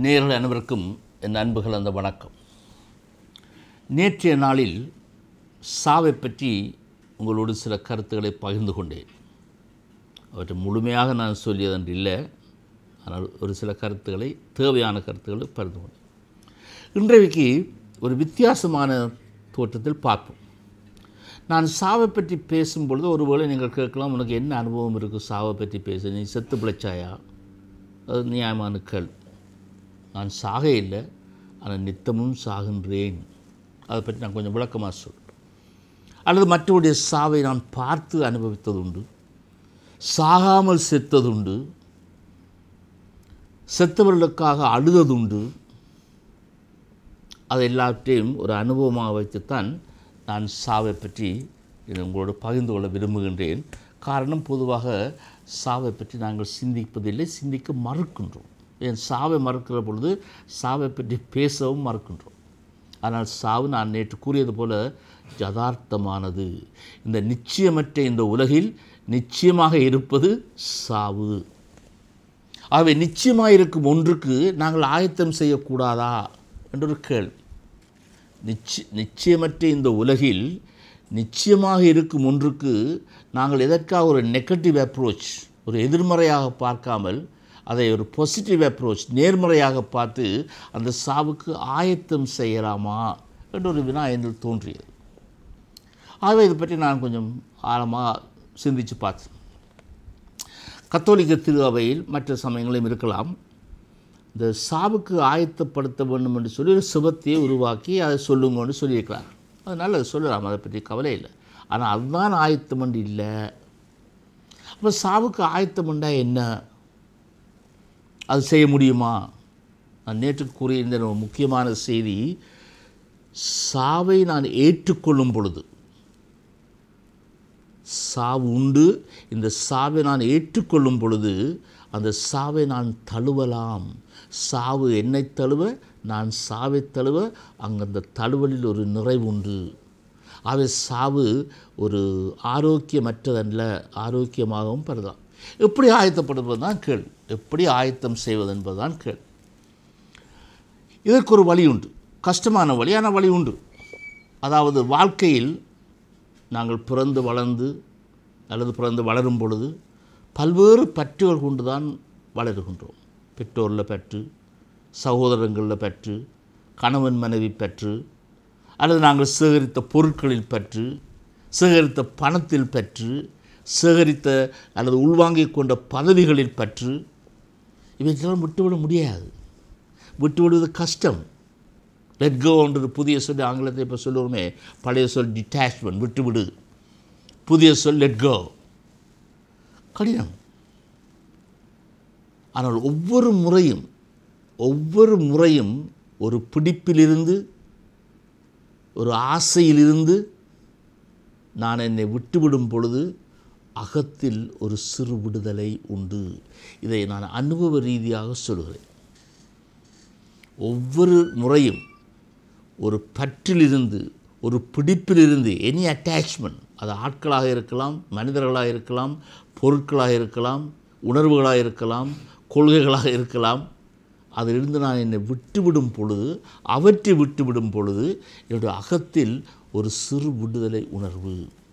நேயர்கள் அனைவருக்கும் என் அன்புகள் அந்த வணக்கம் நேற்றைய நாளில் சாவை பற்றி உங்களோடு சில கருத்துக்களை பகிர்ந்து கொண்டேன் அவற்றை முழுமையாக நான் சொல்லியதென்று இல்லை ஆனால் ஒரு சில கருத்துக்களை தேவையான கருத்துக்களை பகிர்ந்து கொண்டேன் இன்றைக்கு ஒரு வித்தியாசமான தோற்றத்தில் பார்ப்போம் நான் சாவை பற்றி பேசும்பொழுது ஒருவேளை நீங்கள் கேட்கலாம் உனக்கு என்ன அனுபவம் இருக்குது சாவை பற்றி பேச நீ செத்து பிழைச்சாயா அது நியாயமான கேள்வி நான் சாக இல்லை ஆனால் நித்தமும் சாகின்றேன் அதை பற்றி நான் கொஞ்சம் விளக்கமாக சொல்கிறேன் அல்லது மற்றவருடைய சாவை நான் பார்த்து அனுபவித்ததுண்டு சாகாமல் செத்ததுண்டு செத்தவர்களுக்காக அழுததுண்டு அது எல்லாவற்றையும் ஒரு அனுபவமாக வைத்துத்தான் நான் சாவை பற்றி இது உங்களோடு பகிர்ந்து கொள்ள விரும்புகின்றேன் காரணம் பொதுவாக சாவை பற்றி நாங்கள் சிந்திப்பதில்லை சிந்திக்க மறுக்கின்றோம் ஏன் சாவை மறுக்கிற பொழுது சாவை பற்றி பேசவும் மறுக்கின்றோம் ஆனால் சாவு நான் நேற்று கூறியது போல யதார்த்தமானது இந்த நிச்சயமற்ற இந்த உலகில் நிச்சயமாக இருப்பது சாவு ஆகவே நிச்சயமாக இருக்கும் ஒன்றுக்கு நாங்கள் ஆயத்தம் செய்யக்கூடாதா என்றொரு கேள்வி நிச்சய நிச்சயமற்ற இந்த உலகில் நிச்சயமாக இருக்கும் ஒன்றுக்கு நாங்கள் எதற்காக ஒரு நெகட்டிவ் அப்ரோச் ஒரு எதிர்மறையாக பார்க்காமல் அதை ஒரு பாசிட்டிவ் அப்ரோச் நேர்மறையாக பார்த்து அந்த சாவுக்கு ஆயத்தம் செய்யலாமா என்ற ஒரு வினா என்னில் தோன்றியது ஆகவே இதை பற்றி நான் கொஞ்சம் ஆழமாக சிந்தித்து பார்த்தேன் கத்தோலிக்க திரு அவையில் மற்ற சமயங்களும் இருக்கலாம் இந்த சாவுக்கு ஆயத்தப்படுத்த வேண்டும் என்று சொல்லி ஒரு சுபத்தையை உருவாக்கி அதை சொல்லுங்கன்னு சொல்லியிருக்கிறார் அதனால் அதை சொல்லலாம் அதை பற்றி கவலை இல்லை ஆனால் அதுதான் ஆயத்தம் என்று இல்லை அப்போ சாவுக்கு ஆயத்தம் என்றா என்ன அது செய்ய முடியுமா நான் நேற்று கூறியிருந்த ஒரு முக்கியமான செய்தி சாவை நான் ஏற்றுக்கொள்ளும் பொழுது சாவு உண்டு இந்த சாவை நான் ஏற்றுக்கொள்ளும் பொழுது அந்த சாவை நான் தழுவலாம் சாவு என்னை தழுவ நான் சாவை தழுவ அங்கே அந்த தழுவலில் ஒரு நிறைவுண்டு ஆகவே சாவு ஒரு ஆரோக்கியமற்றதல்ல ஆரோக்கியமாகவும் பெறலாம் எப்படி ஆயத்தப்படுவது தான் கேள்வி எப்படி ஆயத்தம் செய்வது என்பதுதான் கேள்வி இதற்கு ஒரு வழி உண்டு கஷ்டமான வழி ஆனால் வழி உண்டு அதாவது வாழ்க்கையில் நாங்கள் பிறந்து வளர்ந்து அல்லது பிறந்து வளரும் பொழுது பல்வேறு பற்றுகள் கொண்டு தான் வளருகின்றோம் பெற்றோரில் பற்று சகோதரங்களில் பற்று கணவன் மனைவி பற்று அல்லது நாங்கள் சேகரித்த பொருட்களில் பற்று சேகரித்த பணத்தில் பற்று சேகரித்த அல்லது உள்வாங்கிக் கொண்ட பதவிகளில் பற்று இவைகளெல்லாம் விட்டுவிட முடியாது விட்டுவிடுவது கஷ்டம் லெட் கோன்றது புதிய சொல் ஆங்கிலத்தை இப்போ சொல்லுவோமே பழைய சொல் டிட்டாச்மெண்ட் விட்டுவிடு புதிய சொல் லெட் கோ கடினம் ஆனால் ஒவ்வொரு முறையும் ஒவ்வொரு முறையும் ஒரு பிடிப்பிலிருந்து ஒரு ஆசையிலிருந்து நான் என்னை விட்டுவிடும் பொழுது அகத்தில் ஒரு சிறு விடுதலை உண்டு இதை நான் அனுபவ ரீதியாக சொல்கிறேன் ஒவ்வொரு முறையும் ஒரு பற்றிலிருந்து ஒரு பிடிப்பிலிருந்து எனி அட்டாச்மெண்ட் அது ஆட்களாக இருக்கலாம் மனிதர்களாக இருக்கலாம் பொருட்களாக இருக்கலாம் உணர்வுகளாக இருக்கலாம் கொள்கைகளாக இருக்கலாம் அதிலிருந்து நான் என்னை விட்டுவிடும் பொழுது அவற்றை விட்டுவிடும் பொழுது என்னுடைய அகத்தில் ஒரு சிறு விடுதலை உணர்வு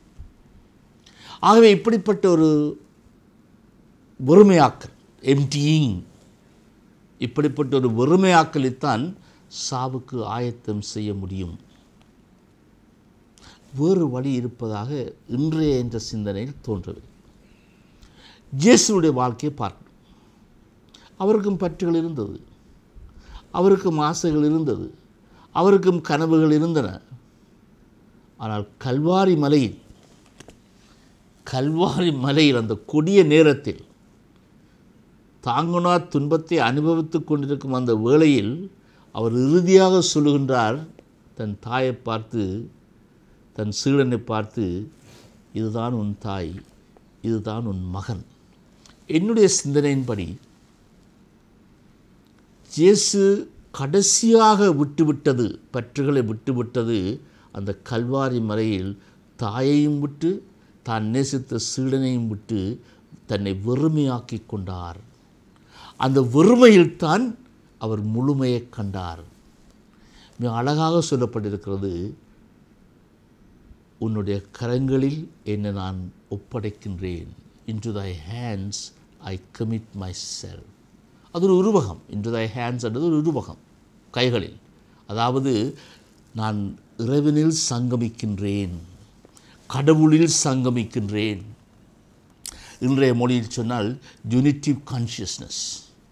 ஆகவே இப்படிப்பட்ட ஒரு வெறுமையாக்கல் எம்டியிங் இப்படிப்பட்ட ஒரு வெறுமையாக்கலைத்தான் சாவுக்கு ஆயத்தம் செய்ய முடியும் வேறு வழி இருப்பதாக இன்றைய என்ற சிந்தனையில் தோன்றவில்லை ஜேசுடைய வாழ்க்கையை பார்க்கணும் அவருக்கும் பற்றுகள் இருந்தது அவருக்கும் ஆசைகள் இருந்தது அவருக்கும் கனவுகள் இருந்தன ஆனால் கல்வாரி மலையில் கல்வாரி மலையில் அந்த கொடிய நேரத்தில் தாங்குனா துன்பத்தை அனுபவித்து கொண்டிருக்கும் அந்த வேளையில் அவர் இறுதியாக சொல்லுகின்றார் தன் தாயை பார்த்து தன் சீடனை பார்த்து இதுதான் உன் தாய் இதுதான் உன் மகன் என்னுடைய சிந்தனையின்படி இயேசு கடைசியாக விட்டுவிட்டது பற்றுகளை விட்டுவிட்டது அந்த கல்வாரி மலையில் தாயையும் விட்டு தான் நேசித்த சீடனையும் விட்டு தன்னை வெறுமையாக்கி கொண்டார் அந்த வெறுமையில்தான் அவர் முழுமையை கண்டார் மிக அழகாக சொல்லப்பட்டிருக்கிறது உன்னுடைய கரங்களில் என்னை நான் ஒப்படைக்கின்றேன் into thy hands I commit my self அது ஒரு உருவகம் இன்டு தை ஹேண்ட்ஸ் என்றது ஒரு உருவகம் கைகளில் அதாவது நான் இறைவனில் சங்கமிக்கின்றேன் கடவுளில் சங்கமிக்கின்றேன் இன்றைய மொழியில் சொன்னால் யூனிட்டிவ் கான்ஷியஸ்னஸ்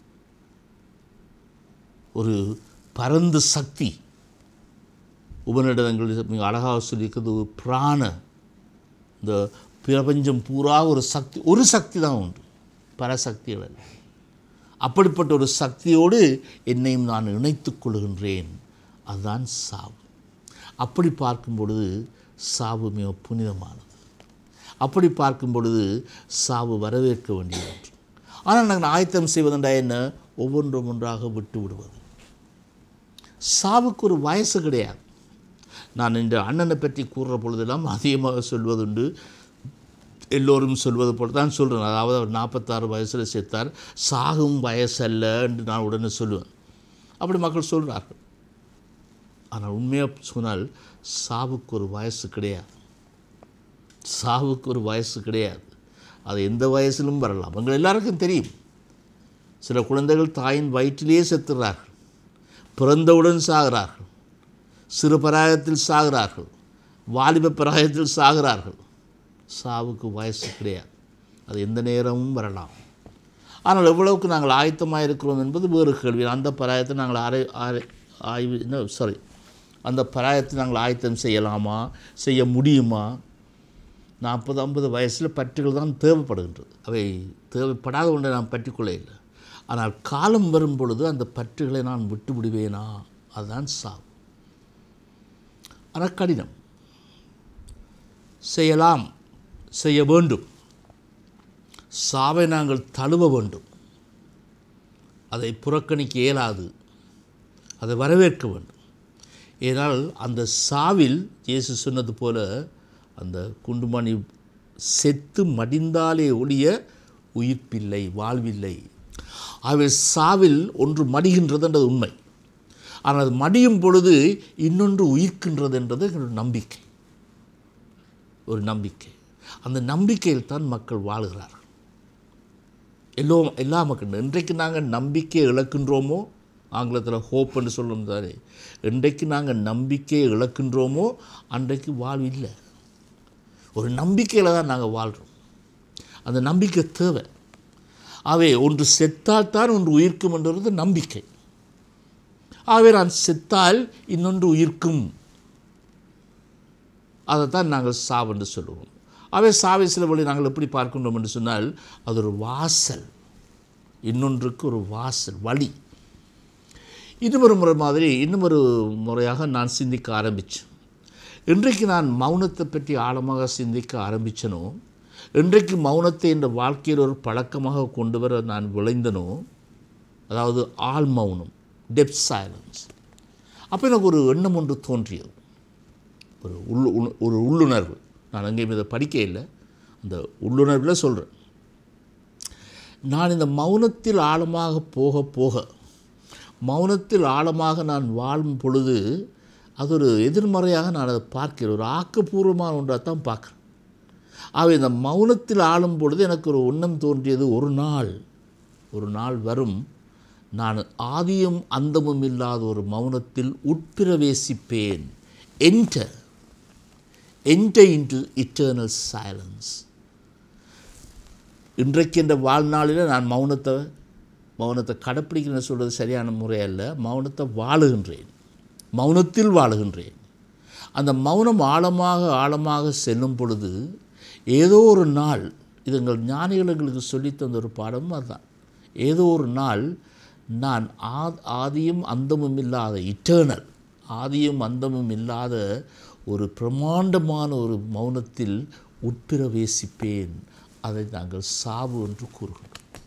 ஒரு பரந்த சக்தி உபநிடதங்கள் மிக அழகாக சொல்லியிருக்கிறது ஒரு பிராண இந்த பிரபஞ்சம் பூரா ஒரு சக்தி ஒரு சக்தி தான் உண்டு பரசக்திகள் அல்ல அப்படிப்பட்ட ஒரு சக்தியோடு என்னையும் நான் இணைத்துக் கொள்கின்றேன் அதுதான் சாவு அப்படி பார்க்கும் பொழுது சாவு மிக புனிதமானது அப்படி பார்க்கும் பொழுது சாவு வரவேற்க வேண்டிய ஒன்று ஆனால் நாங்கள் ஆயத்தம் செய்வதென்றா என்ன ஒவ்வொன்றும் ஒன்றாக விட்டு விடுவது சாவுக்கு ஒரு வயசு கிடையாது நான் இந்த அண்ணனை பற்றி கூறுற பொழுதெல்லாம் அதிகமாக சொல்வதுண்டு எல்லோரும் சொல்வது போல தான் சொல்கிறேன் அதாவது அவர் நாற்பத்தாறு வயசில் செத்தார் சாகும் வயசல்ல என்று நான் உடனே சொல்லுவேன் அப்படி மக்கள் சொல்கிறார்கள் ஆனால் உண்மையாக சொன்னால் சாவுக்கு ஒரு வயசு கிடையாது சாவுக்கு ஒரு வயசு கிடையாது அது எந்த வயசிலும் வரலாம் எங்கள் எல்லாருக்கும் தெரியும் சில குழந்தைகள் தாயின் வயிற்றிலேயே செத்துறார்கள் பிறந்தவுடன் சாகிறார்கள் சிறு பிராயத்தில் சாகிறார்கள் வாலிப பிராயத்தில் சாகிறார்கள் சாவுக்கு வயசு கிடையாது அது எந்த நேரமும் வரலாம் ஆனால் எவ்வளவுக்கு நாங்கள் ஆயத்தமாக இருக்கிறோம் என்பது வேறு கேள்வி அந்த பிராயத்தை நாங்கள் ஆரை ஆரை ஆய்வு என்ன சாரி அந்த பிராயத்தை நாங்கள் ஆயத்தம் செய்யலாமா செய்ய முடியுமா நாற்பது ஐம்பது வயசில் பற்றுகள் தான் தேவைப்படுகின்றது அவை தேவைப்படாத ஒன்றை நான் பற்றிக்கொள்ள இல்லை ஆனால் காலம் வரும் பொழுது அந்த பற்றுகளை நான் விட்டு விடுவேனா அதுதான் சாவு ஆனால் கடினம் செய்யலாம் செய்ய வேண்டும் சாவை நாங்கள் தழுவ வேண்டும் அதை புறக்கணிக்க இயலாது அதை வரவேற்க வேண்டும் ஏனால் அந்த சாவில் இயேசு சொன்னது போல அந்த குண்டுமணி செத்து மடிந்தாலே ஒழிய உயிர்ப்பில்லை வாழ்வில்லை ஆகவே சாவில் ஒன்று மடிகின்றது என்றது உண்மை ஆனால் அது மடியும் பொழுது இன்னொன்று உயிர்க்கின்றது என்றது எங்களுடைய நம்பிக்கை ஒரு நம்பிக்கை அந்த நம்பிக்கையில் தான் மக்கள் வாழுகிறார்கள் எல்லோ எல்லா மக்கள் இன்றைக்கு நாங்கள் நம்பிக்கையை இழக்கின்றோமோ ஆங்கிலத்தில் ஹோப் என்று சொல்லணும் தானே இன்றைக்கு நாங்கள் நம்பிக்கையை இழக்கின்றோமோ அன்றைக்கு வாழ்வு இல்லை ஒரு நம்பிக்கையில் தான் நாங்கள் வாழ்கிறோம் அந்த நம்பிக்கை தேவை ஆகவே ஒன்று செத்தால் தான் ஒன்று உயிர்க்கும் என்றது நம்பிக்கை ஆகவே நான் செத்தால் இன்னொன்று உயிர்க்கும் அதைத்தான் நாங்கள் சாவென்று சொல்லுவோம் அவை சாவை சில வழி நாங்கள் எப்படி பார்க்கின்றோம் என்று சொன்னால் அது ஒரு வாசல் இன்னொன்றுக்கு ஒரு வாசல் வழி இன்னும் ஒரு முறை மாதிரி இன்னும் ஒரு முறையாக நான் சிந்திக்க ஆரம்பித்தேன் இன்றைக்கு நான் மௌனத்தை பற்றி ஆழமாக சிந்திக்க ஆரம்பித்தனோ இன்றைக்கு மௌனத்தை என்ற வாழ்க்கையில் ஒரு பழக்கமாக கொண்டு வர நான் விளைந்தனோ அதாவது ஆள் மௌனம் டெப் சைலன்ஸ் அப்போ எனக்கு ஒரு எண்ணம் ஒன்று தோன்றியது ஒரு உள் உண- ஒரு உள்ளுணர்வு நான் அங்கேயும் இதை படிக்க இல்லை அந்த உள்ளுணர்வில் சொல்கிறேன் நான் இந்த மௌனத்தில் ஆழமாக போக போக மௌனத்தில் ஆழமாக நான் வாழும் பொழுது அது ஒரு எதிர்மறையாக நான் அதை பார்க்கிறேன் ஒரு ஆக்கப்பூர்வமான ஒன்றாக தான் பார்க்குறேன் ஆகவே இந்த மௌனத்தில் ஆளும் பொழுது எனக்கு ஒரு எண்ணம் தோன்றியது ஒரு நாள் ஒரு நாள் வரும் நான் ஆதியும் அந்தமும் இல்லாத ஒரு மௌனத்தில் உட்பிரவேசிப்பேன் enter enter into eternal silence இன்றைக்கு என்ற வாழ்நாளில் நான் மௌனத்தை மௌனத்தை கடைப்பிடிக்கிறேன்னு சொல்கிறது சரியான முறை அல்ல மௌனத்தை வாழுகின்றேன் மௌனத்தில் வாழுகின்றேன் அந்த மௌனம் ஆழமாக ஆழமாக செல்லும் பொழுது ஏதோ ஒரு நாள் இது எங்கள் ஞானிகள் எங்களுக்கு சொல்லித் தந்த ஒரு பாடமும் அதுதான் ஏதோ ஒரு நாள் நான் ஆ ஆதியும் அந்தமும் இல்லாத இட்டர்னல் ஆதியும் அந்தமும் இல்லாத ஒரு பிரமாண்டமான ஒரு மௌனத்தில் உட்பிரவேசிப்பேன் அதை நாங்கள் சாவு என்று கூறுகிறோம்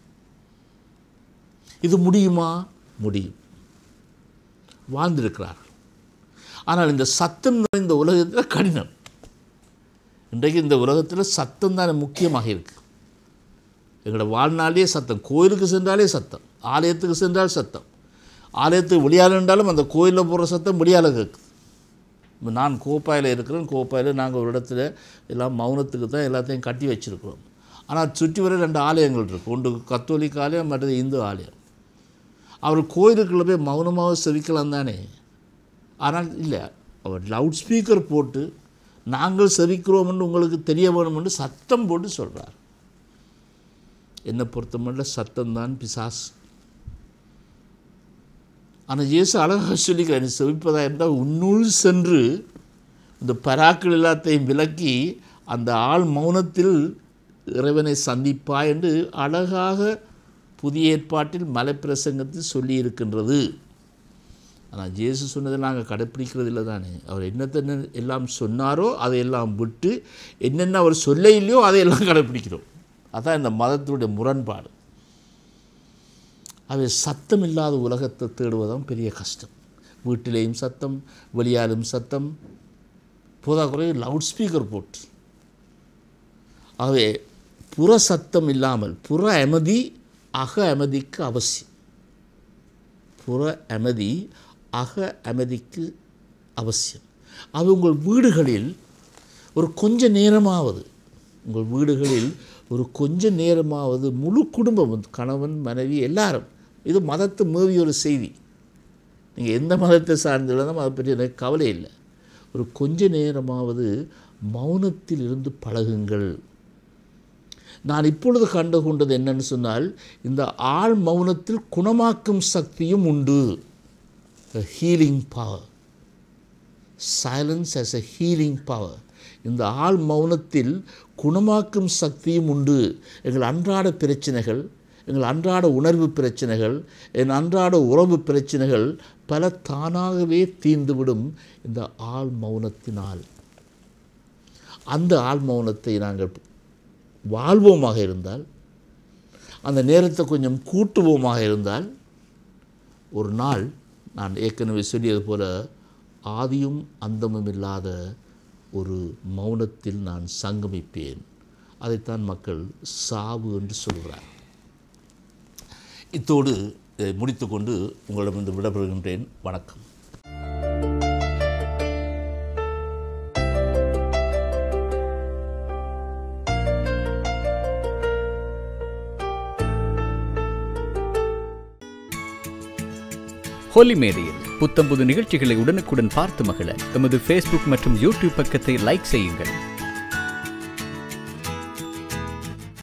இது முடியுமா முடியும் வாழ்ந்திருக்கிறார்கள் ஆனால் இந்த சத்தம் நிறைந்த உலகத்தில் கடினம் இன்றைக்கு இந்த உலகத்தில் சத்தம் தானே முக்கியமாக இருக்கு எங்களோட வாழ்நாளே சத்தம் கோயிலுக்கு சென்றாலே சத்தம் ஆலயத்துக்கு சென்றால் சத்தம் ஆலயத்துக்கு வெளியால் இருந்தாலும் அந்த கோயிலில் போகிற சத்தம் வெளியால் கேட்குது இப்ப நான் கோப்பாயில் இருக்கிறேன் கோப்பாயில் நாங்கள் ஒரு இடத்துல எல்லாம் மௌனத்துக்கு தான் எல்லாத்தையும் கட்டி வச்சுருக்கிறோம் ஆனால் சுற்றி வர ரெண்டு ஆலயங்கள் இருக்குது ஒன்று கத்தோலிக்க ஆலயம் மற்றது இந்து ஆலயம் அவர் கோயிலுக்குள்ளே போய் மௌனமாக செவிக்கலாம் தானே ஆனால் இல்லை அவர் லவுட் ஸ்பீக்கர் போட்டு நாங்கள் செவிக்கிறோம்னு உங்களுக்கு தெரிய வேணும்னு சத்தம் போட்டு சொல்கிறார் என்னை பொறுத்தமட்டில் சத்தம்தான் பிசாஸ் ஆனால் இயேசு அழகாக சொல்லிக்கிறார் நீ செவிப்பதா இருந்தால் உன்னுள் சென்று இந்த பராக்கள் எல்லாத்தையும் விலக்கி அந்த ஆள் மௌனத்தில் இறைவனை சந்திப்பாய் என்று அழகாக புதிய ஏற்பாட்டில் மலைப்பிரசங்கத்தில் சொல்லி இருக்கின்றது ஆனால் ஜேசு சொன்னதை நாங்கள் கடைப்பிடிக்கிறது இல்லை தானே அவர் என்னத்தை எல்லாம் சொன்னாரோ அதையெல்லாம் விட்டு என்னென்ன அவர் சொல்ல இல்லையோ அதையெல்லாம் கடைப்பிடிக்கிறோம் அதான் இந்த மதத்தினுடைய முரண்பாடு அவை சத்தம் இல்லாத உலகத்தை தேடுவதும் பெரிய கஷ்டம் வீட்டிலேயும் சத்தம் வெளியாலும் சத்தம் போதாக்குறை லவுட் ஸ்பீக்கர் போட்டு ஆகவே புற சத்தம் இல்லாமல் புற அமைதி அக அமைதிக்கு அவசியம் புற அமைதி அக அமைதிக்கு அவசியம் அது உங்கள் வீடுகளில் ஒரு கொஞ்ச நேரமாவது உங்கள் வீடுகளில் ஒரு கொஞ்ச நேரமாவது முழு குடும்பம் கணவன் மனைவி எல்லாரும் இது மதத்தை மீறிய ஒரு செய்தி நீங்கள் எந்த மதத்தை சார்ந்திருந்தாலும் அதை பற்றி எனக்கு கவலை இல்லை ஒரு கொஞ்ச நேரமாவது மௌனத்தில் இருந்து பழகுங்கள் நான் இப்பொழுது கண்டு கொண்டது என்னன்னு சொன்னால் இந்த ஆள் மௌனத்தில் குணமாக்கும் சக்தியும் உண்டு healing power silence as a healing power இந்த ஆள் மௌனத்தில் குணமாக்கும் சக்தியும் உண்டு எங்கள் அன்றாட பிரச்சனைகள் எங்கள் அன்றாட உணர்வு பிரச்சனைகள் என் அன்றாட உறவு பிரச்சனைகள் பல தானாகவே தீர்ந்துவிடும் இந்த ஆள் மௌனத்தினால் அந்த ஆள் மௌனத்தை நாங்கள் வாழ்வோமாக இருந்தால் அந்த நேரத்தை கொஞ்சம் கூட்டுவோமாக இருந்தால் ஒரு நாள் நான் ஏற்கனவே சொல்லியது போல ஆதியும் அந்தமும் இல்லாத ஒரு மௌனத்தில் நான் சங்கமிப்பேன் அதைத்தான் மக்கள் சாவு என்று சொல்கிறார் இத்தோடு இதை முடித்துக்கொண்டு உங்களிடமிருந்து விடைபெறுகின்றேன் வணக்கம் ஹோலி மேடையில் புத்தம்புது நிகழ்ச்சிகளை உடனுக்குடன் பார்த்து மகிழ எமது ஃபேஸ்புக் மற்றும் யூடியூப் பக்கத்தை லைக் செய்யுங்கள்